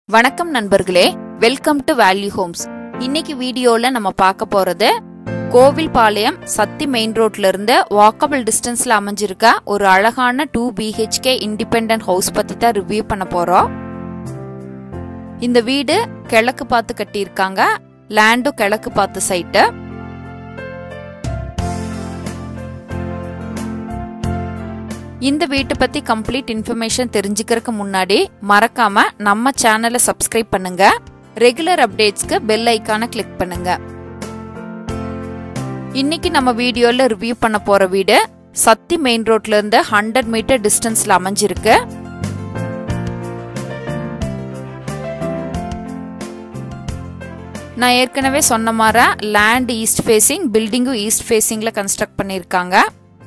வணக்கம் நண்பர்களே welcome to value Holmes இன்னைக்கு வீடியோல நம்ம பார்க்க போறது கோவில்பாளையம் சத்தி மெயின் ரோட்ல இருந்து வாக்கபிள் டிஸ்டன்ஸ்ல அமைஞ்சிருக்க ஒரு அழகான டூ பிஹெச்கே இண்டிபெண்டன்ட் ஹவுஸ் பத்தி தான் ரிவ்யூ பண்ண போறோம் இந்த வீடு கிழக்கு பார்த்து கட்டியிருக்காங்க லேண்டும் கிழக்கு பார்த்து சைட்டு இந்த வீட்டை பத்தி கம்ப்ளீட் இன்ஃபர்மேஷன் தெரிஞ்சுக்கிறதுக்கு முன்னாடி மறக்காம நம்ம சேனலை சப்ஸ்கிரைப் பண்ணுங்க ரெகுலர் அப்டேட்ஸ்க்கு பெல் ஐக்கானை கிளிக் பண்ணுங்க இன்னைக்கு நம்ம வீடியோல ரிவ்யூ பண்ண போற வீடு சத்தி மெயின் ரோட்ல இருந்து ஹண்ட்ரட் மீட்டர் டிஸ்டன்ஸ்ல அமைஞ்சிருக்கு நான் ஏற்கனவே சொன்ன மாதிரி லேண்ட் ஈஸ்ட் ஃபேசிங் பில்டிங்கும் ஈஸ்ட் ஃபேசிங்ல கன்ஸ்ட்ரக்ட் பண்ணியிருக்காங்க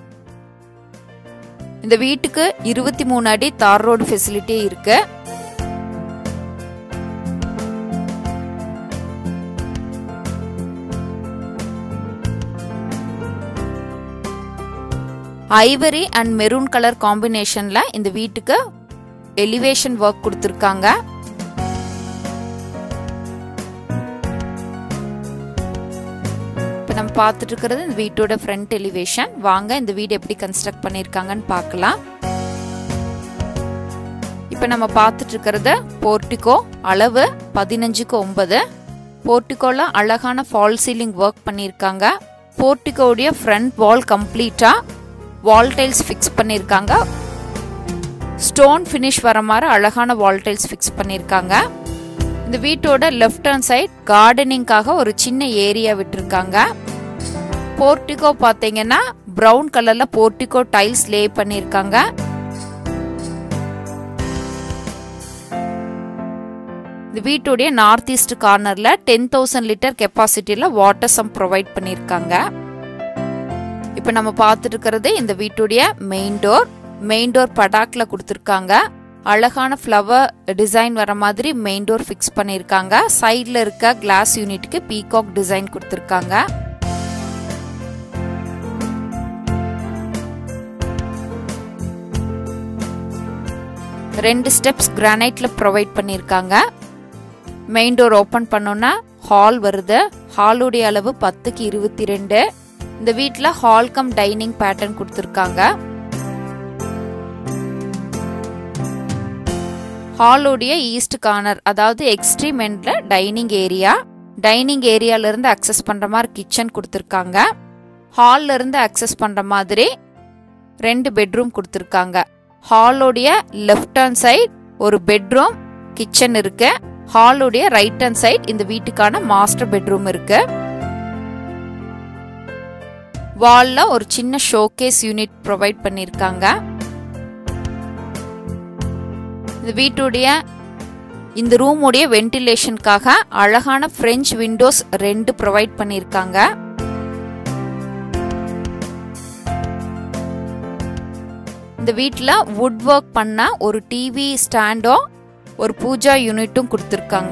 இந்த வீட்டுக்கு இருபத்தி மூணு அடி தார் ரோடு ஃபெசிலிட்டி இருக்கு ஐவரி அண்ட் மெரூன் கலர் காம்பினேஷன்ல இந்த வீட்டுக்கு எலிவேஷன் ஒர்க் கொடுத்துருக்காங்க இப்போ நம்ம பார்த்துட்டு இருக்கிறது இந்த வீட்டோட ஃப்ரண்ட் எலிவேஷன் வாங்க இந்த வீடு எப்படி கன்ஸ்ட்ரக்ட் பண்ணியிருக்காங்கன்னு பார்க்கலாம் இப்போ நம்ம பார்த்துட்டு இருக்கிறது போர்ட்டிகோ அளவு பதினஞ்சுக்கு ஒன்பது போர்ட்டிகோல அழகான ஃபால் சீலிங் ஒர்க் பண்ணியிருக்காங்க போர்ட்டிகோடைய ஃப்ரண்ட் வால் கம்ப்ளீட்டா வால் டைல்ஸ் ஃபிக்ஸ் பண்ணியிருக்காங்க ஸ்டோன் ஃபினிஷ் வர மாதிரி அழகான வால் டைல்ஸ் ஃபிக்ஸ் பண்ணியிருக்காங்க இந்த வீட்டோட லெஃப்ட் ஹேண்ட் சைட் கார்டனிங்காக ஒரு சின்ன ஏரியா விட்டுருக்காங்க போர்ட்டிகோ பார்த்தீங்கன்னா ப்ரௌன் கலர்ல போர்ட்டிகோ டைல்ஸ் லே பண்ணியிருக்காங்க இந்த வீட்டுடைய நார்த் ஈஸ்ட் கார்னர்ல டென் தௌசண்ட் லிட்டர் கெப்பாசிட்டியில வாட்டர் சம் ப்ரொவைட் பண்ணியிருக்காங்க இப்போ நம்ம பார்த்துட்டு இருக்கிறது இந்த வீட்டுடைய மெயின் டோர் மெயின் டோர் படாக்ல கொடுத்துருக்காங்க அழகான ஃப்ளவர் டிசைன் வர மாதிரி மெயின் டோர் ஃபிக்ஸ் பண்ணியிருக்காங்க சைடில் இருக்க கிளாஸ் யூனிட்டுக்கு பீகாக் டிசைன் கொடுத்துருக்காங்க ரெண்டு ஸ்டெப்ஸ் கிரானைட்ல ப்ரொவைட் பண்ணியிருக்காங்க மெயின் டோர் ஓப்பன் பண்ணோன்னா ஹால் வருது ஹாலுடைய அளவு பத்துக்கு இருபத்தி ரெண்டு இந்த வீட்டில் ஹால் கம் டைனிங் பேட்டர்ன் கொடுத்துருக்காங்க ஹாலுடைய ஈஸ்ட் கார்னர் அதாவது எக்ஸ்ட்ரீம் எண்ட்ல டைனிங் ஏரியா டைனிங் ஏரியால இருந்து அக்சஸ் பண்ற மாதிரி கிச்சன் கொடுத்துருக்காங்க ஹால்ல இருந்து அக்சஸ் பண்ற மாதிரி ரெண்டு பெட்ரூம் கொடுத்துருக்காங்க ஹாலோடைய லெஃப்ட் ஹேண்ட் சைட் ஒரு பெட்ரூம் கிச்சன் இருக்கு ஹாலுடைய ரைட் ஹேண்ட் சைட் இந்த வீட்டுக்கான மாஸ்டர் பெட்ரூம் இருக்கு வால்ல ஒரு சின்ன ஷோகேஸ் யூனிட் ப்ரொவைட் பண்ணிருக்காங்க இந்த வீட்டுடைய இந்த ரூமுடைய வென்டிலேஷனுக்காக அழகான பிரெஞ்சு விண்டோஸ் ரெண்டு ப்ரொவைட் பண்ணிருக்காங்க இந்த வீட்டில் வுட் ஒர்க் பண்ண ஒரு டிவி ஸ்டாண்டும் ஒரு பூஜா யூனிட்டும் கொடுத்துருக்காங்க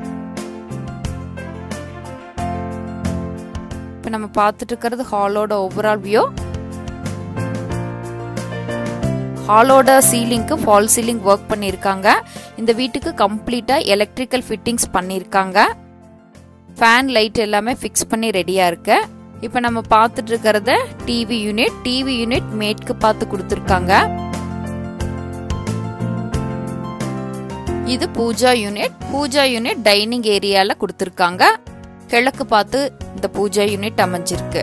இப்போ நம்ம பார்த்துட்டு இருக்கிறது ஹாலோட ஓவரால் வியூ ஹாலோட சீலிங்க்கு ஃபால் சீலிங் ஒர்க் பண்ணியிருக்காங்க இந்த வீட்டுக்கு கம்ப்ளீட்டாக எலக்ட்ரிக்கல் ஃபிட்டிங்ஸ் பண்ணியிருக்காங்க ஃபேன் லைட் எல்லாமே ஃபிக்ஸ் பண்ணி ரெடியாக இருக்கு இப்போ நம்ம பார்த்துட்டு இருக்கிறது டிவி யூனிட் டிவி யூனிட் மேட்க்கு பார்த்து கொடுத்துருக்காங்க இது pooja unit pooja unit dining ஏரியால கொடுத்துருக்காங்க கிழக்கு பார்த்து இந்த பூஜா யூனிட் அமைஞ்சிருக்கு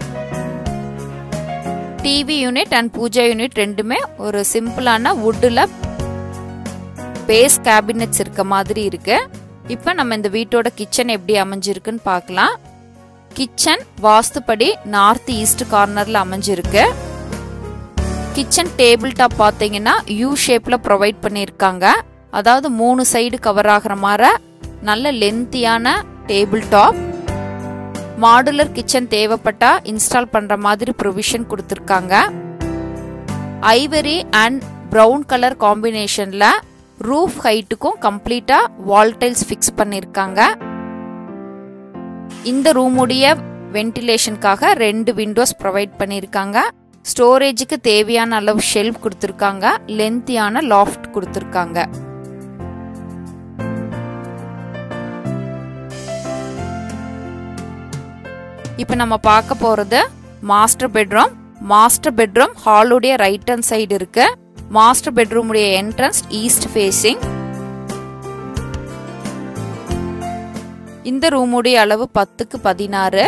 TV unit and pooja unit ரெண்டுமே ஒரு சிம்பிளான வுட்டில் பேஸ் கேபினட்ஸ் இருக்க மாதிரி இருக்கு இப்போ நம்ம இந்த வீட்டோட கிச்சன் எப்படி அமைஞ்சிருக்குன்னு பார்க்கலாம் கிச்சன் வாஸ்துப்படி நார்த் ஈஸ்ட் கார்னர்ல அமைஞ்சிருக்கு கிச்சன் டேபிள் டாப் பார்த்தீங்கன்னா யூ ஷேப்ல ப்ரொவைட் பண்ணியிருக்காங்க அதாவது மூணு சைடு கவர் ஆகிற மாதிரி நல்ல லென்த்தியான டேபிள் டாப் மாடுலர் கிச்சன் தேவைப்பட்டா இன்ஸ்டால் பண்ற மாதிரி ப்ரொவிஷன் கொடுத்துருக்காங்க ஐவரி அண்ட் ப்ரௌன் கலர் காம்பினேஷன்ல ரூஃப் ஹைட்டுக்கும் கம்ப்ளீட்டா வால் டைல்ஸ் ஃபிக்ஸ் பண்ணிருக்காங்க இந்த ரூமுடைய வென்டிலேஷனுக்காக ரெண்டு விண்டோஸ் ப்ரொவைட் பண்ணியிருக்காங்க ஸ்டோரேஜுக்கு தேவையான அளவு ஷெல்ஃப் கொடுத்துருக்காங்க லென்த்தியான லாஃப்ட் கொடுத்துருக்காங்க இப்போ நம்ம பார்க்க போகிறது மாஸ்டர் பெட்ரூம் மாஸ்டர் பெட்ரூம் ஹாலுடைய ரைட் ஹேண்ட் சைடு இருக்கு மாஸ்டர் பெட்ரூமுடைய என்ட்ரன்ஸ் ஈஸ்ட் ஃபேஸிங் இந்த ரூமுடைய அளவு பத்துக்கு பதினாறு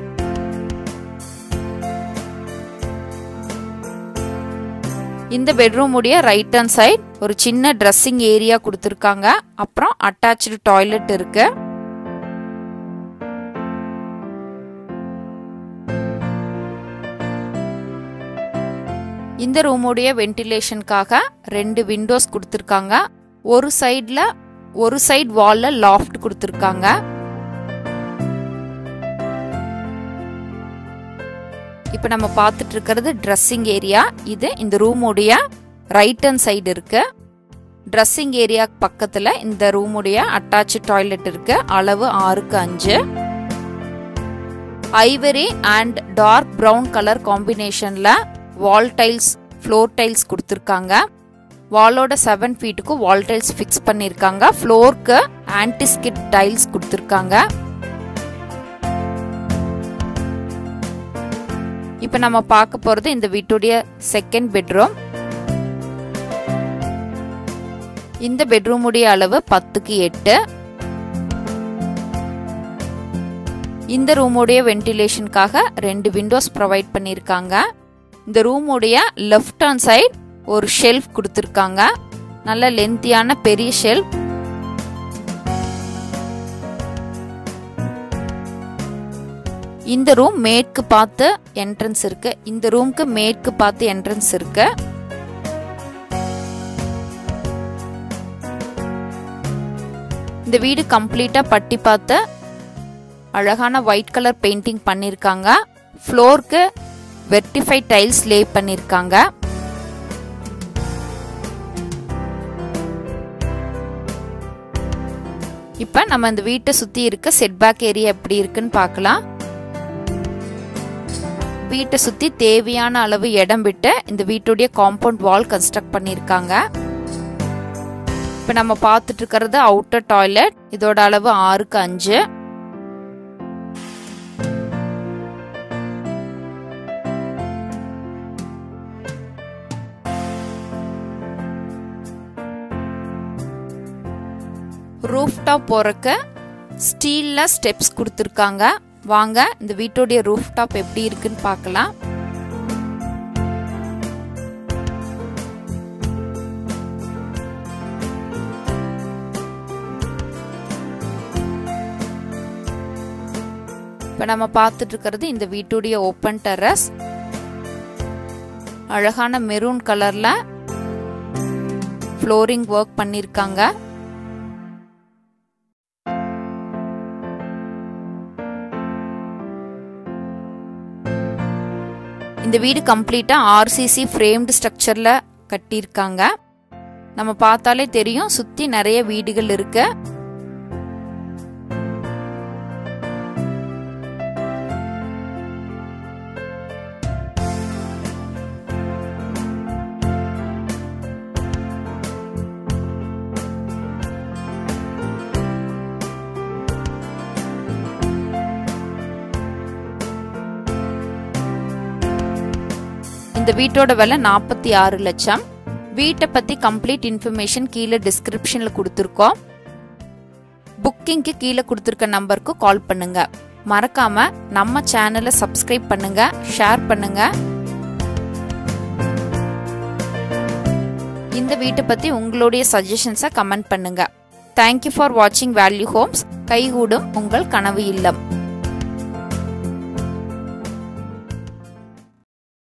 இந்த பெட்ரூமுடைய ரைட் ஹேண்ட் சைட் ஒரு சின்ன ட்ரெஸ்ஸிங் ஏரியா கொடுத்துருக்காங்க அப்புறம் அட்டாச்சு டாய்லெட் இருக்கு இந்த ரூமுடைய வென்டிலேஷனுக்காக ரெண்டு விண்டோஸ் கொடுத்துருக்காங்க ஒரு சைடில் ஒரு சைடு வாலில் லாஃப்ட் கொடுத்துருக்காங்க இப்போ நம்ம பார்த்துட்டு இருக்கிறது ட்ரெஸ்ஸிங் ஏரியா இது இந்த ரூமுடைய ரைட் ஹேண்ட் சைடு இருக்கு ட்ரெஸ்ஸிங் ஏரியா பக்கத்தில் இந்த ரூமுடைய அட்டாச்சு டாய்லெட் இருக்கு அளவு ஆறுக்கு அஞ்சு ivory and dark brown colour காம்பினேஷனில் வால் டைல்ஸ் ஃப்ளோர் டைல்ஸ் கொடுத்துருக்காங்க வாலோட செவன் ஃபீட்டுக்கு வால் டைல்ஸ் ஃபிக்ஸ் பண்ணியிருக்காங்க ஃப்ளோருக்கு ஆன்டிஸ்கிட் டைல்ஸ் கொடுத்துருக்காங்க இப்போ நம்ம பார்க்க போகிறது இந்த வீட்டுடைய செகண்ட் பெட்ரூம் இந்த பெட்ரூமுடைய அளவு பத்துக்கு எட்டு இந்த ரூமுடைய வென்டிலேஷனுக்காக ரெண்டு விண்டோஸ் ப்ரொவைட் பண்ணியிருக்காங்க இந்த ரூமுடைய லெஃப்ட் ஹேண்ட் சைட் ஒரு ஷெல்ஃப் கொடுத்துருக்காங்க நல்ல லென்த்தியான பெரிய ஷெல்ஃப் இந்த ரூம் மேற்கு பார்த்து என்ட்ரன்ஸ் இருக்கு இந்த ரூம்க்கு மேற்கு பார்த்து என்ட்ரன்ஸ் இருக்கு இந்த வீடு கம்ப்ளீட்டா பட்டி பார்த்து அழகான ஒயிட் கலர் பெயிண்டிங் பண்ணியிருக்காங்க ஃப்ளோருக்கு வெர்டிஃபை டைல்ஸ் லே பண்ணியிருக்காங்க இப்போ நம்ம இந்த வீட்டை சுற்றி இருக்க செட்பேக் ஏரியா எப்படி இருக்குன்னு பார்க்கலாம் வீட்டை சுற்றி தேவையான அளவு இடம் விட்டு இந்த வீட்டுடைய காம்பவுண்ட் வால் கன்ஸ்ட்ரக்ட் பண்ணியிருக்காங்க இப்போ நம்ம பார்த்துட்டு இருக்கிறது அவுட்டர் டாய்லெட் இதோட அளவு ஆறுக்கு அஞ்சு ரூஃப் டாப் போறக்கு ஸ்டீல்ல ஸ்டெப்ஸ் கொடுத்துருக்காங்க வாங்க இந்த வீட்டுடைய ரூஃப் டாப் எப்படி இருக்குன்னு பார்க்கலாம் இப்போ நம்ம பார்த்துட்டு இருக்கிறது இந்த வீட்டுடைய ஓப்பன் டெரஸ் அழகான மெரூன் கலர்ல ஃப்ளோரிங் ஒர்க் பண்ணியிருக்காங்க இந்த வீடு கம்ப்ளீட்டா ஆர்சிசி ஃப்ரேம்டு ஸ்ட்ரக்சர்ல கட்டியிருக்காங்க நம்ம பார்த்தாலே தெரியும் சுத்தி நிறைய வீடுகள் இருக்கு இந்த வீட்டோட விலை நாற்பத்தி ஆறு லட்சம் வீட்டை பத்தி கம்ப்ளீட் இன்ஃபர்மேஷன் கீழே டிஸ்கிரிப்ஷன்ல கொடுத்துருக்கோம் புக்கிங்க்கு கீழே கொடுத்துருக்க நம்பருக்கு கால் பண்ணுங்க மறக்காம நம்ம சேனலை சப்ஸ்கிரைப் பண்ணுங்க ஷேர் பண்ணுங்க இந்த வீட்டை பத்தி உங்களுடைய சஜஷன்ஸை கமெண்ட் பண்ணுங்க தேங்க்யூ ஃபார் வாட்சிங் வேல்யூ ஹோம்ஸ் கைகூடும் உங்கள் கனவு இல்லம்